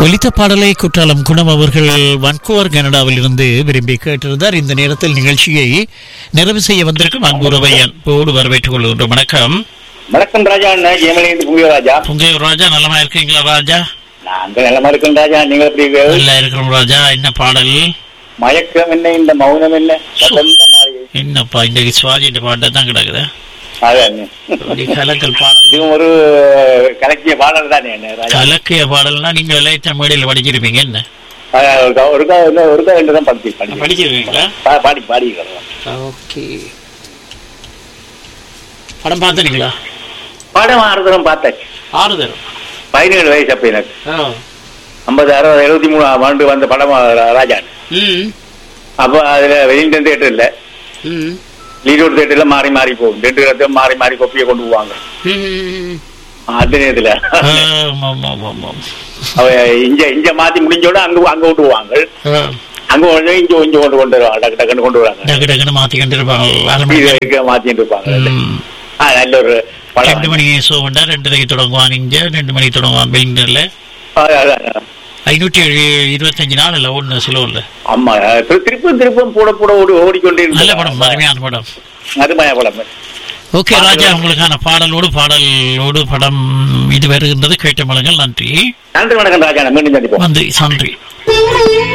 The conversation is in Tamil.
ஒலித்த பாடலை குற்றாலம் குணம் அவர்கள் வன்கோவர் கனடாவில் இருந்து விரும்பி கேட்டிருந்தார் இந்த நேரத்தில் நிகழ்ச்சியை நிறைவு செய்ய வந்திருக்கும் அன்புறவை அன்போடு வரவேற்றுக் கொள்கின்றோம் வணக்கம் வணக்கம் ராஜா அண்ணா ஜெயமலிந்து புங்கிய ராஜா உங்க ராஜா நலமா இருக்கீங்களா ராஜா நான் அங்க நல்லமா இருக்கேன் ராஜா நீங்க எப்படி இருக்கீங்க? நல்லா இருக்கிறோம் ராஜா என்ன பாடல் மயக்கம் என்ன இந்த மௌனம் என்ன வசந்த மாளிகை என்னப்பா இந்த சுவாதி இந்த பாட்டை தான் கிடக்குது அதான் அப்படி கலக்கல் பாடல் இதுவும் ஒரு கலக்கிய பாடல் தானே என்ன ராஜா கலக்கிய பாடல்னா நீங்க இளைய மேடையில் படிச்சிருப்பீங்க என்ன அதான் ஒருக்கா ஒருக்கா இன்னும் ஒருக்கா ரெண்டு தான் படிச்சு படிச்சு படிச்சிருக்கீங்களா பா- பாடி பாடிக்கிறோம் ஓகே படம் பார்த்துனீங்களா படம் ஆறு தரம் பார்த்தாச்சு ஆறு தரம் பதினேழு வயசு அப்ப எனக்கு ஆ ஐம்பது அறுபது எழுபத்தி மூணு ஆண்டு வந்த படம் ராஜா ம் அப்போ அதுல வெளியிட்ட தேட்டர் இல்ல ம் லீடோட் தேட்டர்ல மாறி மாறி போகும் ரெண்டு இடத்தையும் மாறி மாறி கொப்பியை கொண்டு போவாங்க ம் அந்த நேரத்துல ஆமாம், ஆமாம், ஆமாம். அவ இங்க இங்க மாத்தி முடிஞ்சோட அங்க அங்க விட்டு போவாங்க ஆ, அங்க கொண்டு இங்க இங்க கொண்டு கொண்டு வருவாங்க டக்கு டக்குன்னு கொண்டு வராங்க டக்கு டக்குன்னு மாத்திக்கிட்டு இருப்பாங்க அரை மணி இது இருக்க மாத்திட்டு இருப்பாங்க ம். ஆ, நல்ல ஒரு படம் ரெண்டு மணி ஷோ வந்தா ரெண்டரைக்கு தொடங்குவான் இங்க ரெண்டு மணிக்கு தொடங்குவான் பெலிண்டர்ல ஆ, அதான், அதான். ஐநூற்றி எழு- இருபத்தஞ்சு நாள் இல்ல ஒண்ணு சிலோல்ல ஆமா திரு- திருப்பும் திருப்பும் போட போட ஓடி ஓடிக்கொண்டே நல்ல இருக்கு. படம் அருமையான படம் அருமையான படம் ஓகே ராஜா உங்களுக்கான பாடலோடு பாடலோடு படம் இது வருகின்றது கேட்ட மலங்கள் நன்றி நன்றி வணக்கம் ராஜா மீண்டும் சந்திப்போம் நன்றி நன்றி